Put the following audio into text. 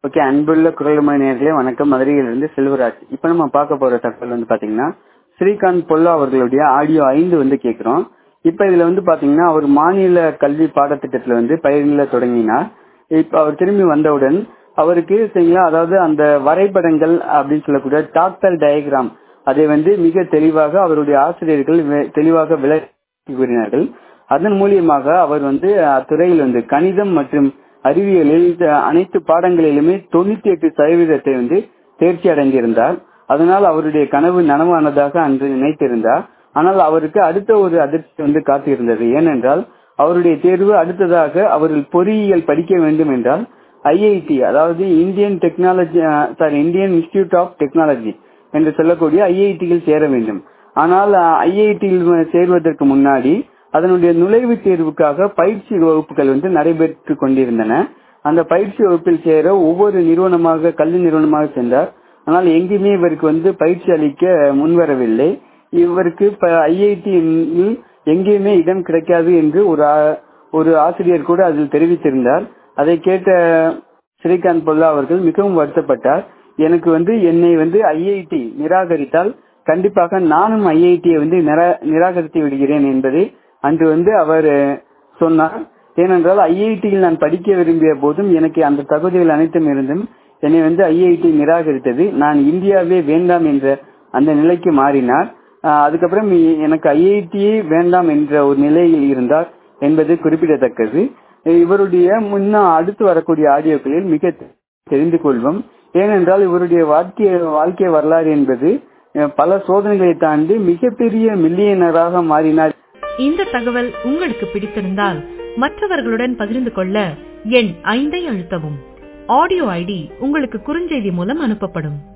okay அன்புள்ள குரல்மணி நேர்களே வணக்கம் மதுரையிலிருந்து செல்வராஜ் இப்போ நம்ம பார்க்க போற தகவல் வந்து பாத்தீங்கன்னா ஸ்ரீகாந்த் பொல்லா அவர்களுடைய ஆடியோ ஐந்து வந்து கேட்கிறோம் இப்போ இதுல வந்து பாத்தீங்கன்னா அவர் மாநில கல்வி பாடத்திட்டத்துல வந்து பயிரில தொடங்கினார் இப்போ அவர் திரும்பி வந்தவுடன் அவருக்கு சரிங்களா அதாவது அந்த வரைபடங்கள் அப்படின்னு சொல்லக்கூடிய டாக்டர் டயக்ராம் அதை வந்து மிக தெளிவாக அவருடைய ஆசிரியர்கள் வெ- தெளிவாக விளக்கி கூறினார்கள் அதன் மூலியமாக அவர் வந்து அத்துறையில் வந்து கணிதம் மற்றும் அறிவியலில் த- அனைத்து பாடங்களிலுமே தொண்ணூத்தி எட்டு சதவீதத்தை வந்து தேர்ச்சி அடைந்திருந்தார் அதனால் அவருடைய கனவு நனவானதாக அன்று நினைத்திருந்தார் ஆனால் அவருக்கு அடுத்த ஒரு அதிர்ச்சி வந்து காத்திருந்தது ஏனென்றால் அவருடைய தேர்வு அடுத்ததாக அவர்கள் பொறியியல் படிக்க வேண்டும் என்றால் ஐஐடி அதாவது Indian technology sorry Indian institute of technology என்று சொல்லக்கூடிய ஐஐடியில் சேர வேண்டும் ஆனால் ஐஐடியில் சேர்வதற்கு முன்னாடி அதனுடைய நுழைவுத் தேர்வுக்காக பயிற்சி வகுப்புகள் வந்து நடைபெற்று கொண்டிருந்தன அந்த பயிற்சி வகுப்பில் சேர ஒவ்வொரு நிறுவனமாக கல்வி நிறுவனமாக சென்றார் ஆனால் எங்கேயுமே இவருக்கு வந்து பயிற்சி அளிக்க முன்வரவில்லை இவருக்கு ஐஐடியில் எங்கேயுமே இடம் கிடைக்காது என்று ஒரு ஆ- ஒரு ஆசிரியர் கூட அதில் தெரிவித்திருந்தார் அதை கேட்ட ஸ்ரீகாந்த் பொல்லா அவர்கள் மிகவும் வருத்தப்பட்டார் எனக்கு வந்து என்னை வந்து ஐஐடி நிராகரித்தால் கண்டிப்பாக நானும் ஐஐடியை வந்து நிரா- நிராகரித்து விடுகிறேன் என்பதை அன்று வந்து அவர் அஹ், சொன்னார் ஏனென்றால் ஐஐடியில் நான் படிக்க விரும்பிய போதும் எனக்கு அந்த தகுதிகள் அனைத்தும் இருந்தும் என்னை வந்து ஐஐடி நிராகரித்தது நான் இந்தியாவே வேண்டாம் என்ற அந்த நிலைக்கு மாறினார் அஹ், அதுக்கப்புறம் எ- எனக்கு ஐஐடியே வேண்டாம் என்ற ஒரு நிலையில் இருந்தார் என்பது குறிப்பிடத்தக்கது இவருடைய முன்ன அடுத்து வரக்கூடிய ஆடியோக்களில் மிக தெ- தெரிந்து கொள்வோம் ஏனென்றால் இவருடைய வாழ்க்கை வாழ்க்கை வரலாறு என்பது அஹ், பல சோதனைகளை தாண்டி மிகப்பெரிய மில்லியனராக மாறினார் இந்த தகவல் உங்களுக்கு பிடித்திருந்தால் மற்றவர்களுடன் பகிர்ந்து கொள்ள எண் ஐந்தை அழுத்தவும் ஆடியோ ஐடி உங்களுக்கு குறுஞ்செய்தி மூலம் அனுப்பப்படும்